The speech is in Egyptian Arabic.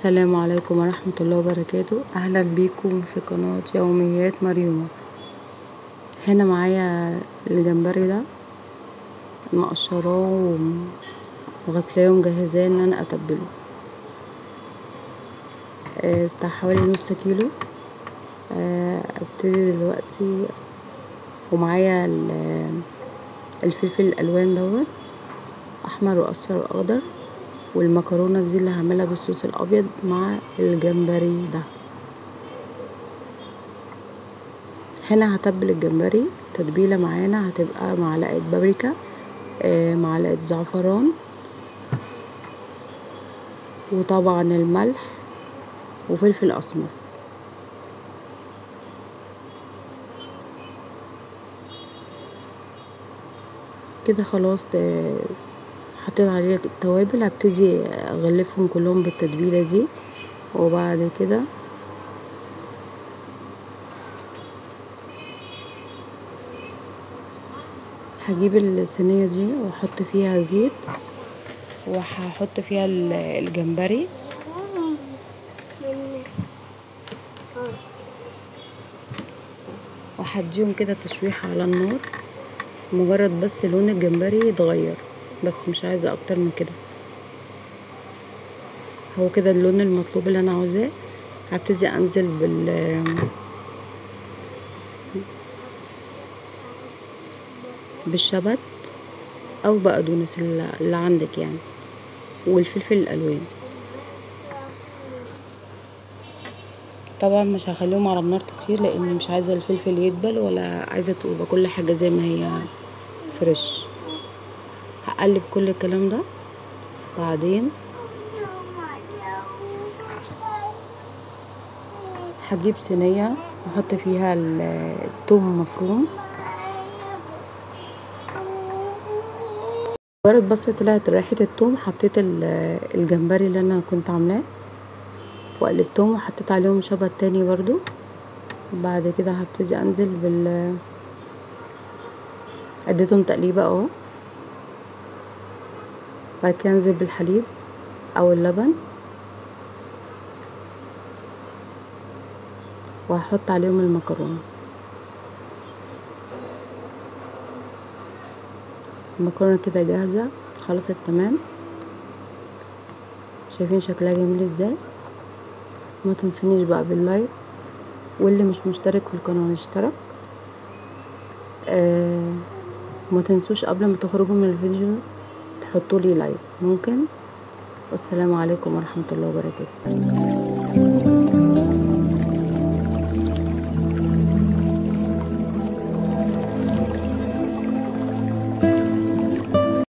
السلام عليكم ورحمة الله وبركاته اهلا بيكم في قناة يوميات مريومة هنا معايا الجمبري ده مقشراه وغسلاه ومجهزاه ان انا اتبله آه بتاع حوالي نص كيلو آه ابتدي دلوقتي ومعايا الفلفل الالوان دوت احمر واصفر واخضر والمكرونه دي اللي هعملها بالصوص الابيض مع الجمبري ده هنا هتبل الجمبري تتبيله معانا هتبقى معلقه بابريكا آه معلقه زعفران وطبعا الملح وفلفل اسمر كده خلاص حطيت عليه التوابل هبتدي اغلفهم كلهم بالتتبيله دي وبعد كده هجيب الصينيه دي واحط فيها زيت وهحط فيها الجمبري وهديهم كده تشويحه على النار مجرد بس لون الجمبري يتغير بس مش عايزه اكتر من كده هو كده اللون المطلوب اللي انا عاوزاه هبتدي انزل بال بالشبت او بقدونس اللي عندك يعني والفلفل الالوان طبعا مش هخليهم على النار كتير لان مش عايزه الفلفل يدبل ولا عايزه تبقى كل حاجه زي ما هي فريش هقلب كل الكلام ده بعدين هجيب صينيه واحط فيها الثوم مفروم مجرد بس طلعت ريحه الثوم حطيت الجمبري اللي انا كنت عاملاه وقلبتهم وحطيت عليهم شبت تاني برضو بعد كده هبتدي انزل بال اديتهم تقليبه اهو بعد كده انزل بالحليب او اللبن وهحط عليهم المكرونه المكرونه كده جاهزه خلصت تمام شايفين شكلها جميل ازاي ما تنسونيش بقى باللايك واللي مش مشترك في القناه يشترك آه وما تنسوش قبل ما تخرجوا من الفيديو تحطوا لي لايك ممكن والسلام عليكم ورحمه الله وبركاته